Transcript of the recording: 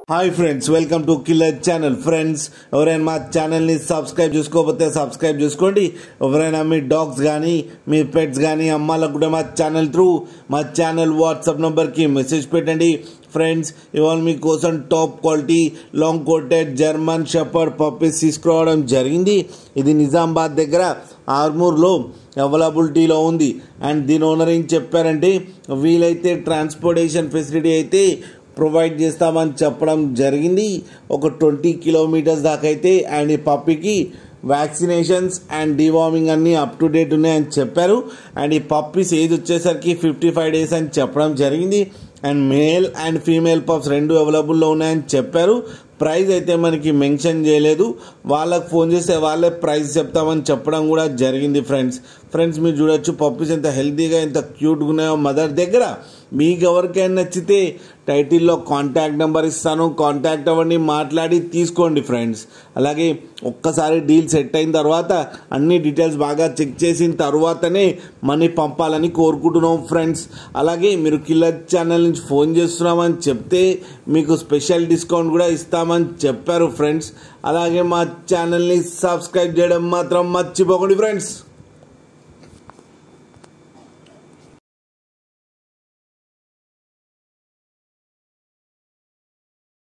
hi friends welcome to killer channel friends ఎవరైనా మా ఛానల్ని సబ్స్క్రైబ్ చేసుకోకపోతే సబ్స్క్రైబ్ చేసుకోండి ఎవరైనా మీ డాగ్స్ కానీ మీ పెట్స్ కానీ అమ్మాలకు కూడా మా ఛానల్ త్రూ మా ఛానల్ వాట్సాప్ నెంబర్కి మెసేజ్ పెట్టండి ఫ్రెండ్స్ ఇవాళ మీకోసం top quality long coated German shepherd puppies తీసుకురావడం జరిగింది ఇది నిజామాబాద్ దగ్గర ఆర్మూర్లో అవైలబిలిటీలో ఉంది అండ్ దీని ఓనర్ ఏం చెప్పారంటే వీలైతే ట్రాన్స్పోర్టేషన్ ఫెసిలిటీ అయితే ప్రొవైడ్ చేస్తామని చెప్పడం జరిగింది ఒక ట్వంటీ కిలోమీటర్స్ దాకా అయితే అండ్ ఈ పప్పికి వ్యాక్సినేషన్స్ అండ్ డివార్మింగ్ అన్నీ అప్ టు డేట్ ఉన్నాయని చెప్పారు అండ్ ఈ పప్పీస్ ఏజ్ వచ్చేసరికి ఫిఫ్టీ ఫైవ్ డేస్ అని చెప్పడం జరిగింది and male and female pups రెండు అవైలబుల్లో ఉన్నాయని చెప్పారు ప్రైస్ అయితే మనకి మెన్షన్ చేయలేదు వాళ్ళకి ఫోన్ చేస్తే వాళ్ళే ప్రైస్ చెప్తామని చెప్పడం కూడా జరిగింది ఫ్రెండ్స్ ఫ్రెండ్స్ మీరు చూడొచ్చు పప్పీస్ ఎంత హెల్తీగా ఎంత క్యూట్గా ఉన్నాయో మదర్ దగ్గర మీకు ఎవరికైనా నచ్చితే టైటిల్లో కాంటాక్ట్ నెంబర్ ఇస్తాను కాంటాక్ట్ అవ్వండి మాట్లాడి తీసుకోండి ఫ్రెండ్స్ అలాగే ఒక్కసారి డీల్ సెట్ అయిన తర్వాత అన్ని డీటెయిల్స్ బాగా చెక్ చేసిన తర్వాతనే మనీ పంపాలని కోరుకుంటున్నాం ఫ్రెండ్స్ అలాగే మీరు కిల్లర్ ఛానల్ నుంచి ఫోన్ చేస్తున్నామని చెప్తే మీకు స్పెషల్ డిస్కౌంట్ కూడా ఇస్తామని చెప్పారు ఫ్రెండ్స్ అలాగే మా ఛానల్ని సబ్స్క్రైబ్ చేయడం మాత్రం మర్చిపోకండి ఫ్రెండ్స్